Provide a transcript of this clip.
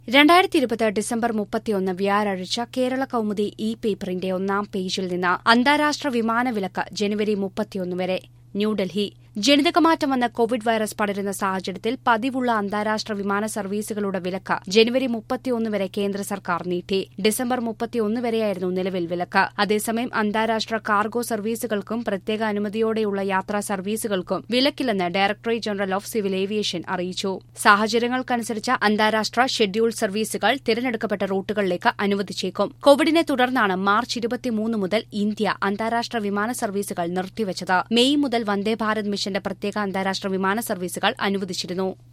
രണ്ടായിരത്തി ഇരുപത് ഡിസംബർ മുപ്പത്തിയൊന്ന് വ്യാഴാഴ്ച കേരള കൌമുദി ഇ പേപ്പറിന്റെ ഒന്നാം പേജിൽ നിന്ന് അന്താരാഷ്ട്ര വിമാന വിലക്ക് ജനുവരി മുപ്പത്തിയൊന്ന് വരെ ന്യൂഡൽഹി ജനിതകമാറ്റം വന്ന കോവിഡ് വൈറസ് പടരുന്ന സാഹചര്യത്തിൽ പതിവുള്ള അന്താരാഷ്ട്ര വിമാന സർവീസുകളുടെ വിലക്ക് ജനുവരി മുപ്പത്തിയൊന്ന് വരെ കേന്ദ്ര സർക്കാർ നീട്ടി ഡിസംബർ മുപ്പത്തിയൊന്ന് വരെയായിരുന്നു നിലവിൽ വിലക്ക് അതേസമയം അന്താരാഷ്ട്ര കാർഗോ സർവീസുകൾക്കും പ്രത്യേക അനുമതിയോടെയുള്ള യാത്രാ സർവീസുകൾക്കും വിലക്കില്ലെന്ന് directorate general of civil aviation അറിയിച്ചു സാഹചര്യങ്ങൾക്കനുസരിച്ച് അന്താരാഷ്ട്ര ഷെഡ്യൂൾ സർവീസുകൾ തിരഞ്ഞെടുക്കപ്പെട്ട റൂട്ടുകളിലേക്ക് അനുവദിച്ചേക്കും കോവിഡിനെ തുടർന്നാണ് മാർച്ച് ഇരുപത്തിമൂന്ന് മുതൽ ഇന്ത്യ അന്താരാഷ്ട്ര വിമാന സർവീസുകൾ നിർത്തിവച്ചത് മെയ് മുതൽ വന്ദേ ഭാരത് മിഷന്റെ പ്രത്യേക അന്താരാഷ്ട്ര വിമാന സർവീസുകൾ അനുവദിച്ചിരുന്നു